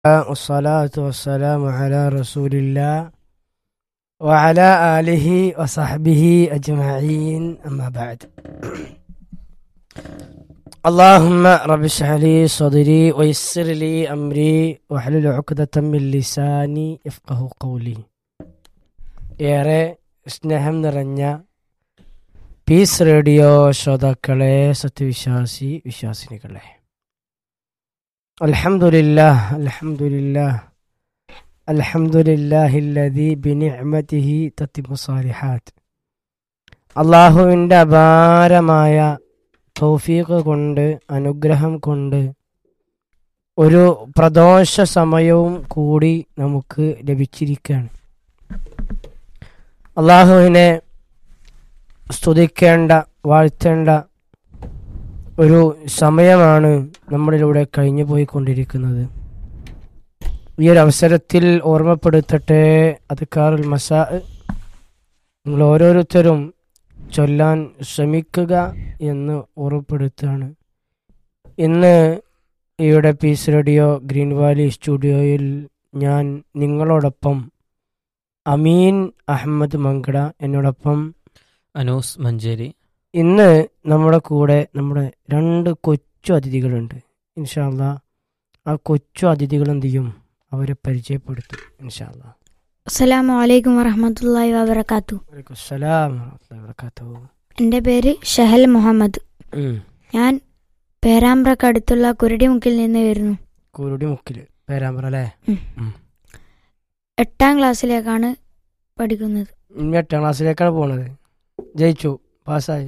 والصلاة والسلام على رسول الله وعلى آله وصحبه أجمعين أما بعد اللهم رب اشرح لي صدري ويسر لي أمري واحلل عقدة من لساني يفقه قولي ഏറെ സ്നേഹം നിറഞ്ഞ പീസ് റേഡിയോ ശ്രോതാക്കളെ സത്യവിശ്വാസി വിശ്വാസിനികളെ അൽഹംദുലില്ലാ അൽഹംദുലില്ലാ അൽഹംദുലില്ലാഹില്ലദി ബിനിഅ്മതിഹി തത്തിമു സാലിഹാത്ത് അള്ളാഹുവിൻ്റെ അപാരമായ തൗഫീഖ് കൊണ്ട് അനുഗ്രഹം കൊണ്ട് ഒരു പ്രദോഷ സമയവും കൂടി നമുക്ക് ലഭിച്ചിരിക്കുകയാണ് അള്ളാഹുവിനെ സ്തുതിക്കേണ്ട വാഴ്ത്തേണ്ട ഒരു സമയമാണ് നമ്മളിലൂടെ കഴിഞ്ഞു പോയിക്കൊണ്ടിരിക്കുന്നത് ഈ ഒരു അവസരത്തിൽ ഓർമ്മപ്പെടുത്തട്ടെ അദ്ക്കാറുൽ മസാ നിങ്ങൾ ഓരോരുത്തരും ചൊല്ലാൻ ശ്രമിക്കുക എന്ന് ഓർമ്മപ്പെടുത്തുകയാണ് ഇന്ന് ഈയുടെ പീസ് റേഡിയോ ഗ്രീൻ വാലി സ്റ്റുഡിയോയിൽ ഞാൻ നിങ്ങളോടൊപ്പം അമീൻ അഹമ്മദ് മങ്കട എന്നോടൊപ്പം അനൂസ് മഞ്ചേരി ഇന്ന് നമ്മുടെ കൂടെ നമ്മുടെ രണ്ട് കൊച്ചു അതിഥികളുണ്ട് ഇൻഷാല്ല ആ കൊച്ചു അതിഥികൾ എന്ത് ചെയ്യും അവരെ പരിചയപ്പെടുത്തും ഇൻഷാല്ല അസ്സലാമു അലൈക്കും വറഹമത്തല്ലാഹി വബർക്കാത്തു വലൈക്കും അസ്സലാം വറഹ്മത്തുള്ളാഹി വബറകാതുഹു. എൻ്റെ പേര് ഷഹൽ മുഹമ്മദ് ഉം. ഞാൻ പേരാമ്പ്രക്ക് അടുത്തുള്ള കുരടിമുക്കിൽ നിന്ന് വരുന്നു കൂരുടി മുക്കില് പേരാമ്പ്ര അല്ലേ എട്ടാം ക്ലാസ്സിലേക്കാണ് പഠിക്കുന്നത് ഇനി എട്ടാം ക്ലാസ്സിലേക്കാണ് പോണത് ജയിച്ചു പാസ്സായി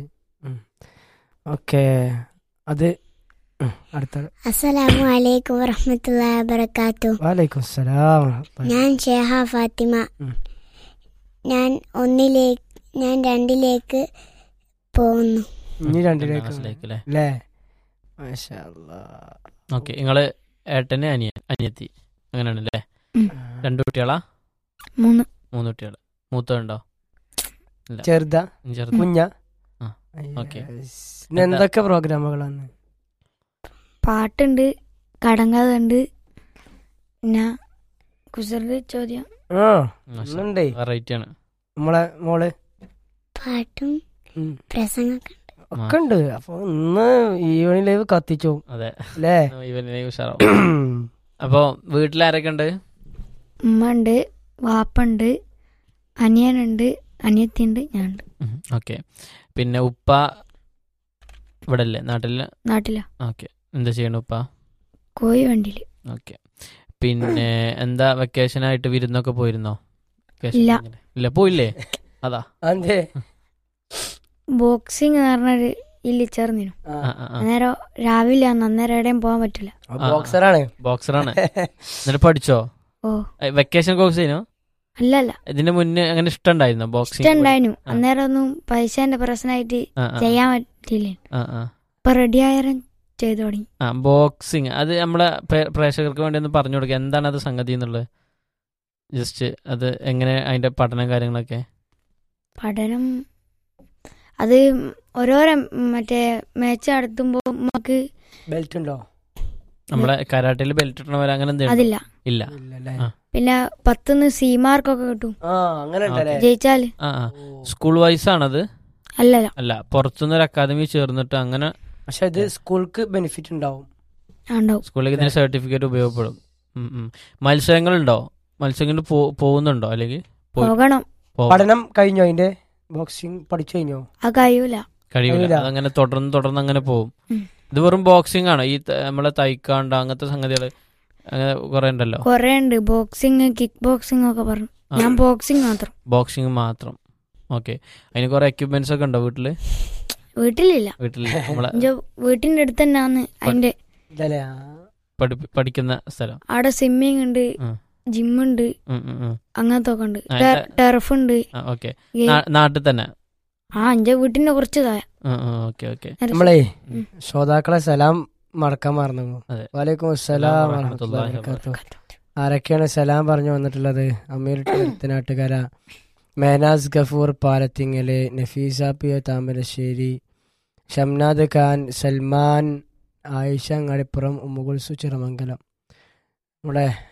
ഓക്കെ അത് ഉം, അടുത്ത അസ്സലാമു അലൈക്കും വറഹ്മത്തുള്ളാഹി വബറകാത്തു വാലൈക്കും അസ്സലാം വറഹ്മത്തുള്ളാഹി. ഞാൻ ഷേഹ ഫാത്തിമ ഉം. ഞാൻ ഒന്നിലേക്ക് ഞാൻ രണ്ടിലേക്ക് പോകുന്നു ഇനി രണ്ടാം രണ്ടിലേക്ക് ക്ലാസ്സിലേക്ക് അല്ലേ അല്ലേ മാഷാ അല്ലാ. ഓക്കെ നിങ്ങള് ഏട്ടന് അനിയൻ അനിയത്തി അങ്ങനെയാണല്ലേ ഉം. രണ്ടു കുട്ടികളാ മൂന്ന് മൂന്ന് കുട്ടികൾ മൂത്തതുണ്ടോ ഇല്ല ചെറുതാ ഇനി ചെറുത് കുഞ്ഞ ആ, ഓക്കേ. ഇന്ന് എന്തൊക്കെ പ്രോഗ്രാമുകളാണ് പാട്ടുണ്ട് കടങ്കഥ ഉണ്ട് പിന്നെ കുസൃതി ചോദ്യം ആ ഇന്നുണ്ടേ വെറൈറ്റി ആണ് നമ്മളെ മോള് പാട്ടും ഉം. പ്രസംഗമൊക്കെ ഒക്കെ ഉണ്ട് അപ്പൊ ഇന്ന് ഈവനിങ് ലൈവ് കത്തിച്ചു അതെ അല്ലേ ഇവനെ ഉഷാറാവും അപ്പൊ വീട്ടിലാരൊക്കെ ഉണ്ട് ഉമ്മ ഉണ്ട് വാപ്പുണ്ട് അനിയനുണ്ട് അനിയത്തിയുണ്ട് ഞാനുണ്ട് ഓക്കെ പിന്നെ ഉപ്പ ഇവിടെ അല്ലേ നാട്ടില് നാട്ടിലാ ഓക്കെ എന്താ ചെയ്യണ ഉപ്പ കോഴി വണ്ടിയിൽ ഓക്കെ പിന്നെ എന്താ വെക്കേഷൻ ആയിട്ട് വിരുന്നൊക്കെ പോയിരുന്നോ Vacation ഇല്ല. എങ്ങനെ? ഇല്ല പോയില്ലേ അതാ അതെ ബോക്സിങ് എന്ന് പറഞ്ഞൊരു ഇല്ല ചേർന്നിനു ആ, ആ, ആ. അന്നേരം രാവിലെ ആണ് അന്നേരം എവിടെയും പോകാൻ പറ്റില്ല ബോക്സറാണ് ബോക്സറാണ് എന്നിട്ട് പഠിച്ചോ ഓ വെക്കേഷൻ കോഴ്സ് ചെയ്യുന്നു അല്ലല്ല ഇതിന്റെ മുന്നേ അങ്ങനെ ഇഷ്ടം ഉണ്ടായിരുന്നോ ബോക്സിംഗ് ഇഷ്ടണ്ടായിരുന്നു ആ. അന്നേരം ഒന്നും പൈസേന്റെ പ്രശ്നമായിട്ട് ആ, ആ, ചെയ്യാൻ പറ്റില്ല ആ, ആ. ഇപ്പൊ റെഡി ആയാലും ചെയ്തു തുടങ്ങി ആ ബോക്സിങ് അത് നമ്മളെ പ്രേ- പ്രേക്ഷകർക്ക് വേണ്ടി ഒന്ന് പറഞ്ഞു കൊടുക്കുക എന്താണ് അത് സംഗതി എന്നുള്ളത് ജസ്റ്റ് അത് എങ്ങനെ അതിന്റെ പഠനം കാര്യങ്ങളൊക്കെ പഠനം അത് ഓരോരോ മറ്റേ മാച്ച് നടത്തുമ്പോ നമുക്ക് ബെൽറ്റ് ഉണ്ടോ നമ്മളെ കരാട്ടയിൽ ബെൽറ്റ് ഇട്ടണവർ അങ്ങനെ എന്തെങ്കിലും അതില്ല ഇല്ല ഇല്ലല്ലേ ആ. പിന്നെ പത്തുനിന്ന് സി മാർക്കൊക്കെ കിട്ടും ആ അങ്ങനെ ഉണ്ടല്ലേ ജയിച്ചാല് ആ ആ സ്കൂൾ വൈസ് ആണത് അല്ലല്ല അല്ല പുറത്തുനിന്ന് ഒരു അക്കാദമി ചേർന്നിട്ട് അങ്ങനെ പക്ഷെ ഇത് സ്കൂൾക്ക് ബെനിഫിറ്റ് ഉണ്ടാവും ആ, ഉണ്ടാവും സ്കൂളിലേക്ക് ഇതിന് സർട്ടിഫിക്കറ്റ് ഉപയോഗപ്പെടും ഉം, ഉം. മത്സരങ്ങളുണ്ടോ മത്സരങ്ങളിൽ പോ- പോകുന്നുണ്ടോ അല്ലെങ്കിൽ പോയി- പോകണം പോ- പഠനം കഴിഞ്ഞോ അതിന്റെ ബോക്സിംഗ് പഠിച്ചു കഴിഞ്ഞോ അത് കഴിയൂല കഴിയൂല കഴിയൂല. അതങ്ങനെ തുടർന്ന് തുടർന്ന് അങ്ങനെ പോകും ഉം. ഇത് വെറും ബോക്സിംഗ് ആണോ ഈ ത- നമ്മളെ തൈക്കാണ്ട അങ്ങനത്തെ സംഗതികൾ അങ്ങനെ കുറെ ഉണ്ടല്ലോ കൊറേ ഉണ്ട് ബോക്സിങ് കിക്ക് ബോക്സിംഗ് ഒക്കെ പറഞ്ഞു ആ. ഞാൻ ബോക്സിംഗ് മാത്രം ബോക്സിംഗ് മാത്രം ഓക്കെ അതിന് കുറെ എക്യുപ്മെന്റ്സ് ഒക്കെ ഉണ്ടോ വീട്ടില് വീട്ടിലില്ല വീട്ടിൽ നമ്മളെ എന്റെ വീട്ടിന്റെ അടുത്ത് തന്നെയാണ് അതിന്റെ ഇല്ലല്ലേ ആ. പഠി- പഠിക്കുന്ന സ്ഥലം അവിടെ സ്വിമ്മിങ് ഉണ്ട് ഉം. ജിമ്മുണ്ട് ഉം, ഉം, ഉം. അങ്ങനത്തെ ഒക്കെ ഉണ്ട് ആ, ടെ- ഇത്- ടെറഫ് ഉണ്ട് ആ ഓക്കെ ഗെയിം- നാട്ടിൽ തന്നെ ആ എന്റെ വീട്ടിന്റെ കുറച്ച് താഴെ ഓക്കെ ഓക്കെ നമ്മളേ ഉം. ശ്രോതാക്കളെ സലാം മറക്കാൻ മറന്നു അതെ. വാലേക്കും അസ്സലാം വറഹ്മത്തുള്ളാഹി വബറകാതുഹു. ആരൊക്കെയാണ് സലാം പറഞ്ഞു വന്നിട്ടുള്ളത് അമീർ നാട്ടുകാര മെഹനാസ് ഗഫൂർ പാലത്തിങ്ങല് നഫീസ പി ഒ താമരശ്ശേരി ഷംനാദ് ഖാൻ സൽമാൻ ആയിഷ അങ്ങാടിപ്പുറം ഉമ്മുകുൽസു ചിറമംഗലം നമ്മുടെ